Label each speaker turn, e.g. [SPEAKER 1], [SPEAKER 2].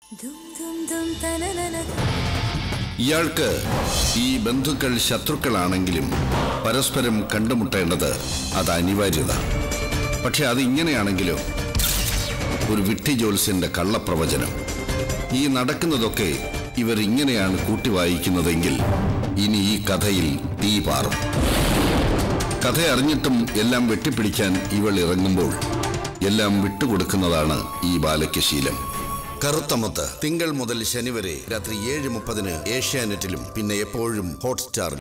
[SPEAKER 1] Dum dum dum tananana.
[SPEAKER 2] ഇയാൾക്ക് ഈ ബന്ധുക്കൾ ശത്രുക്കളാണെങ്കിലും പരസ്പരം കണ്ടുമുട്ടേണ്ടത് അത് അനിവാര്യത പക്ഷെ അത് ഇങ്ങനെയാണെങ്കിലോ ഒരു വിട്ടി ജോത്സ്യന്റെ കള്ളപ്രവചനം ഈ നടക്കുന്നതൊക്കെ ഇവർ ഇങ്ങനെയാണ് കൂട്ടി വായിക്കുന്നതെങ്കിൽ ഇനി ഈ കഥയിൽ തീ പാറും കഥ അറിഞ്ഞിട്ടും എല്ലാം വെട്ടിപ്പിടിക്കാൻ ഇവൾ ഇറങ്ങുമ്പോൾ എല്ലാം വിട്ടുകൊടുക്കുന്നതാണ് ഈ ബാലയ്ക്ക് ശീലം കറുത്തമുത്ത് തിങ്കൾ മുതൽ ശനി വരെ രാത്രി ഏഴ് മുപ്പതിന് ഏഷ്യാനെറ്റിലും പിന്നെ എപ്പോഴും ഹോട്ട്സ്റ്റാറിൽ